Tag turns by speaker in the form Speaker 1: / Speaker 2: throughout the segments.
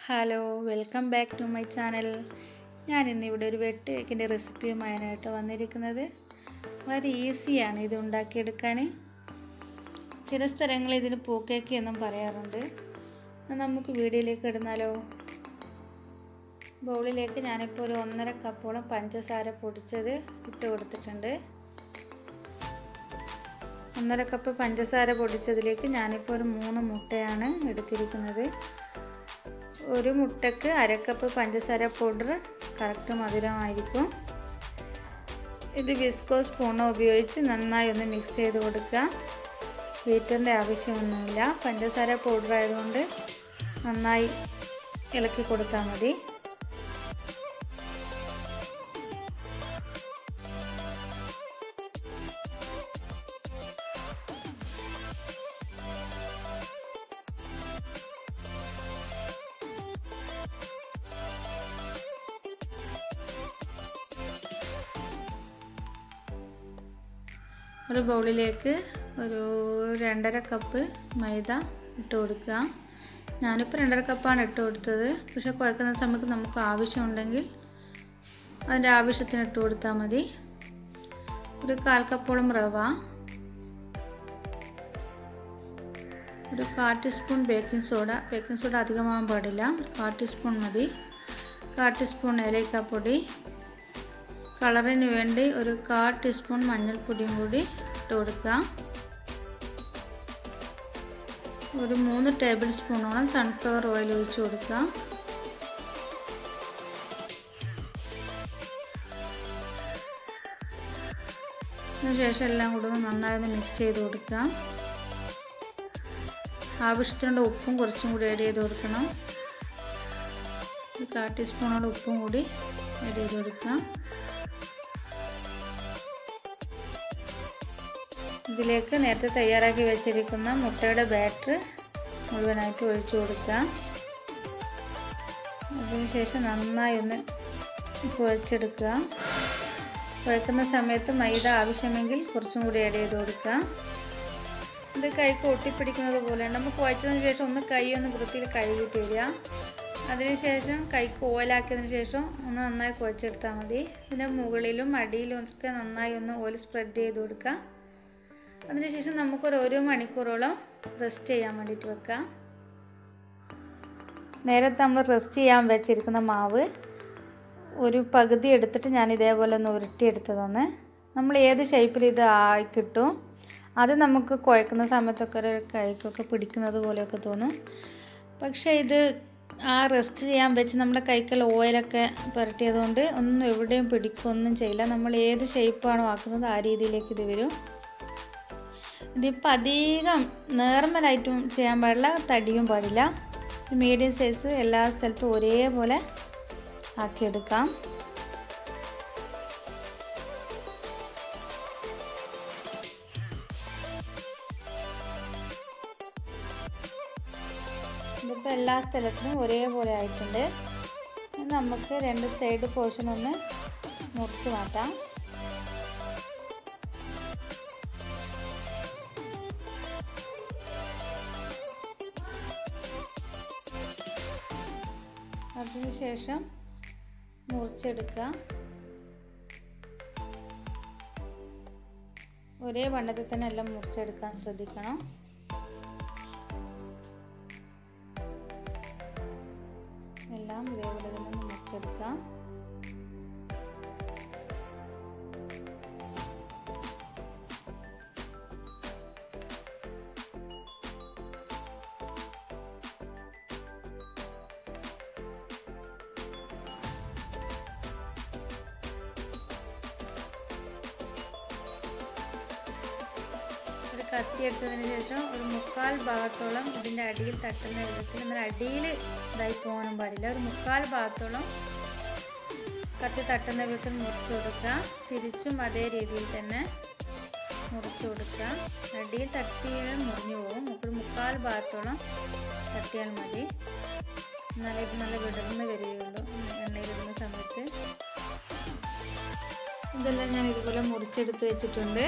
Speaker 1: hello welcome back to my channel ഞാൻ ഇന്നിവിടെ ഒരു വെട്ട് കേക്കിൻ്റെ റെസിപ്പിയുമായാണ് വന്നിരിക്കുന്നത് വളരെ ഈസിയാണ് ഇത് ഉണ്ടാക്കിയെടുക്കാൻ ചില സ്ഥലങ്ങളിൽ ഇതിന് പൂക്കേക്ക് എന്നും പറയാറുണ്ട് എന്നാൽ നമുക്ക് വീഡിയോയിലേക്ക് ഇടുന്നാലോ ബൗളിലേക്ക് ഞാനിപ്പോൾ ഒരു ഒന്നര കപ്പോളം പഞ്ചസാര പൊടിച്ചത് ഇട്ട് കൊടുത്തിട്ടുണ്ട് ഒന്നര കപ്പ് പഞ്ചസാര പൊടിച്ചതിലേക്ക് ഞാനിപ്പോൾ ഒരു മൂന്ന് മുട്ടയാണ് എടുത്തിരിക്കുന്നത് ഒരു മുട്ടക്ക് അരക്കപ്പ് പഞ്ചസാര പൗഡർ കറക്റ്റ് മധുരമായിരിക്കും ഇത് വിസ്കോ സ്പൂണോ ഉപയോഗിച്ച് നന്നായി ഒന്ന് മിക്സ് ചെയ്ത് കൊടുക്കുക ബീറ്ററിൻ്റെ ആവശ്യമൊന്നുമില്ല പഞ്ചസാര പൗഡർ ആയതുകൊണ്ട് നന്നായി ഇളക്കി കൊടുത്താൽ മതി ഒരു ബൗളിലേക്ക് ഒരു രണ്ടര കപ്പ് മൈദ ഇട്ട് കൊടുക്കുക ഞാനിപ്പോൾ രണ്ടര കപ്പാണ് ഇട്ട് കൊടുത്തത് പക്ഷേ കുഴക്കുന്ന സമയത്ത് നമുക്ക് ആവശ്യമുണ്ടെങ്കിൽ അതിൻ്റെ ആവശ്യത്തിന് ഇട്ട് കൊടുത്താൽ മതി ഒരു കാൽ കപ്പോളം റവ ഒരു കാൽ teaspoon baking soda baking soda അധികമാകാൻ പാടില്ല കാൽ ടീസ്പൂൺ മതി കാൽ ടീസ്പൂൺ ഏലക്കാപ്പൊടി കളറിന് വേണ്ടി ഒരു കാൽ ടീസ്പൂൺ മഞ്ഞൾപ്പൊടിയും കൂടി ഇട്ട് കൊടുക്കുക ഒരു മൂന്ന് ടേബിൾ സ്പൂണോളം സൺഫ്ലവർ ഓയിൽ ഒഴിച്ച് കൊടുക്കുക അതിനുശേഷം എല്ലാം കൂടെ ഒന്ന് നന്നായി ഒന്ന് മിക്സ് ചെയ്ത് കൊടുക്കുക ആവശ്യത്തിനുള്ള ഉപ്പും കുറച്ചും കൂടി ആഡ് ചെയ്ത് കൊടുക്കണം ഒരു കാൽ ടീസ്പൂണോളം ഉപ്പും കൂടി ആഡ് ചെയ്ത് കൊടുക്കുക ഇതിലേക്ക് നേരത്തെ തയ്യാറാക്കി വെച്ചിരിക്കുന്ന മുട്ടയുടെ ബാറ്റർ മുഴുവനായിട്ട് ഒഴിച്ചു കൊടുക്കുക അതിനുശേഷം നന്നായി ഒന്ന് കുഴച്ചെടുക്കുക കുഴക്കുന്ന സമയത്ത് മൈദ ആവശ്യമെങ്കിൽ കുറച്ചും കൂടി ആഡ് ചെയ്ത് കൊടുക്കുക ഇത് കൈക്ക് ഒട്ടിപ്പിടിക്കുന്നത് പോലെയാണ് നമുക്ക് കുഴച്ചതിന് ശേഷം ഒന്ന് കൈ ഒന്ന് വൃത്തിയിൽ കഴുകിയിട്ട് വരിക അതിനുശേഷം കൈക്ക് ഓയിലാക്കിയതിന് ശേഷം ഒന്ന് നന്നായി കുഴച്ചെടുത്താൽ മതി ഇതിൻ്റെ മുകളിലും അടിയിലും ഒക്കെ നന്നായി ഒന്ന് ഓയിൽ സ്പ്രെഡ് ചെയ്ത് കൊടുക്കുക അതിനുശേഷം നമുക്കൊരു ഒരു മണിക്കൂറോളം റെസ്റ്റ് ചെയ്യാൻ വേണ്ടിയിട്ട് വെക്കാം നേരത്തെ നമ്മൾ റെസ്റ്റ് ചെയ്യാൻ വെച്ചിരിക്കുന്ന മാവ് ഒരു പകുതി എടുത്തിട്ട് ഞാൻ ഇതേപോലെ ഒന്ന് ഉരുട്ടിയെടുത്തതാണ് നമ്മൾ ഏത് ഷേപ്പിൽ ഇത് ആയി കിട്ടും അത് നമുക്ക് കുഴക്കുന്ന സമയത്തൊക്കെ ഒരു കൈക്കൊക്കെ പിടിക്കുന്നത് പോലെയൊക്കെ തോന്നും പക്ഷേ ഇത് ആ റെസ്റ്റ് ചെയ്യാൻ വെച്ച് നമ്മുടെ കൈക്കൽ ഓയിലൊക്കെ പുരട്ടിയതുകൊണ്ട് ഒന്നും എവിടെയും പിടിക്കുകയൊന്നും ചെയ്യില്ല നമ്മൾ ഏത് ഷേപ്പാണോ ആക്കുന്നത് ആ രീതിയിലേക്ക് ഇത് വരും ഇതിപ്പോൾ അധികം നോർമലായിട്ടും ചെയ്യാൻ പാടില്ല തടിയും പാടില്ല മീഡിയം സൈസ് എല്ലാ സ്ഥലത്തും ഒരേപോലെ ആക്കിയെടുക്കാം ഇതിപ്പോൾ എല്ലാ സ്ഥലത്തിനും ഒരേപോലെ ആയിട്ടുണ്ട് നമുക്ക് രണ്ട് സൈഡ് പോർഷൻ ഒന്ന് മുറിച്ച് മാറ്റാം അതിനുശേഷം മുറിച്ചെടുക്കുക ഒരേ വണ്ണത്തിൽ തന്നെ എല്ലാം മുറിച്ചെടുക്കാൻ ശ്രദ്ധിക്കണം എല്ലാം ഇതേപോലെ തന്നെ മുറിച്ചെടുക്കുക ഒരു കത്തി എടുത്തതിന് ശേഷം ഒരു മുക്കാൽ ഭാഗത്തോളം ഇതിൻ്റെ അടിയിൽ തട്ടുന്ന വിധത്തിൽ എന്നാൽ അടിയിൽ ഇതായി പോകാനും പാടില്ല ഒരു മുക്കാൽ ഭാഗത്തോളം കത്തി തട്ടുന്ന വിധത്തിൽ മുറിച്ച് കൊടുക്കുക തിരിച്ചും അതേ രീതിയിൽ തന്നെ മുറിച്ച് കൊടുക്കുക അടിയിൽ തട്ടിയാൽ മുറിഞ്ഞു പോകും ഒരു മുക്കാൽ ഭാഗത്തോളം തട്ടിയാൽ മതി എന്നാലേ ഇത് നല്ല വിടർന്ന് വരികയുള്ളൂ എണ്ണയിലിടുന്ന സമയത്ത് ഇതെല്ലാം ഞാൻ ഇതുപോലെ മുറിച്ചെടുത്ത് വെച്ചിട്ടുണ്ട്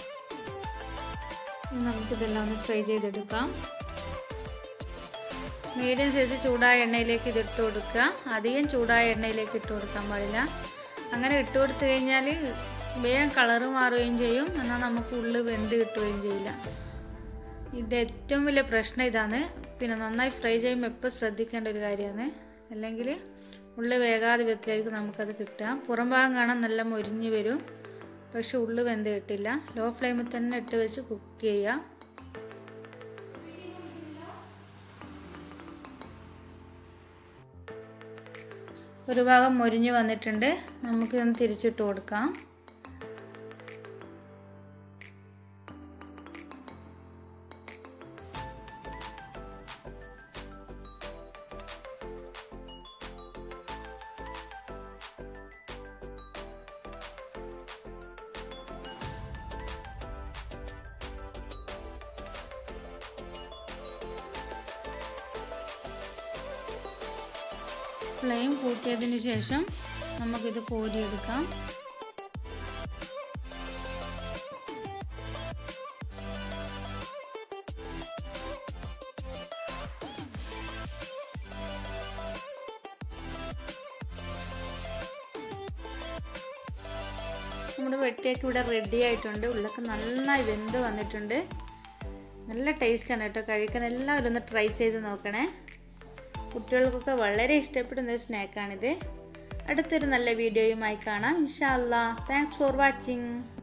Speaker 1: നമുക്കിതെല്ലാം ഒന്ന് ഫ്രൈ ചെയ്തെടുക്കാം മീഡിയം സൈസ് ചൂടായ എണ്ണയിലേക്ക് ഇത് ഇട്ട് കൊടുക്കുക അധികം ചൂടായ എണ്ണയിലേക്ക് ഇട്ട് കൊടുക്കാൻ പാടില്ല അങ്ങനെ ഇട്ട് കൊടുത്തു കഴിഞ്ഞാൽ വേഗം കളറ് മാറുകയും ചെയ്യും എന്നാൽ നമുക്ക് ഉള്ളു വെന്ത് കിട്ടുകയും ചെയ്യില്ല ഇത് ഏറ്റവും വലിയ പ്രശ്നം ഇതാണ് പിന്നെ നന്നായി ഫ്രൈ ചെയ്യുമ്പോൾ എപ്പോൾ ശ്രദ്ധിക്കേണ്ട ഒരു കാര്യമാണ് അല്ലെങ്കിൽ ഉള്ളു വേകാതെ വിധത്തിലായിരിക്കും നമുക്കത് കിട്ടുക പുറം ഭാഗം കാണാൻ നല്ല മൊരിഞ്ഞ് വരും പക്ഷെ ഉള്ളു വെന്ത് കിട്ടില്ല ലോ ഫ്ലെയിമിൽ തന്നെ ഇട്ട് വെച്ച് കുക്ക് ചെയ്യുക ഒരു ഭാഗം മൊരിഞ്ഞ് വന്നിട്ടുണ്ട് നമുക്കിതൊന്ന് തിരിച്ചിട്ട് കൊടുക്കാം ഫ്ലെയിം കൂട്ടിയതിന് ശേഷം നമുക്കിത് കോരിയെടുക്കാം നമ്മുടെ വെട്ടിയൊക്കെ ഇവിടെ റെഡി ആയിട്ടുണ്ട് ഉള്ളൊക്കെ നന്നായി വെന്ത് വന്നിട്ടുണ്ട് നല്ല ടേസ്റ്റാണ് കേട്ടോ കഴിക്കാൻ എല്ലാവരും ഒന്ന് ട്രൈ ചെയ്ത് നോക്കണേ കുട്ടികൾക്കൊക്കെ വളരെ ഇഷ്ടപ്പെടുന്ന ഒരു സ്നാക്കാണിത് അടുത്തൊരു നല്ല വീഡിയോയുമായി കാണാം ഇൻഷാ അല്ലാ താങ്ക്സ് ഫോർ വാച്ചിങ്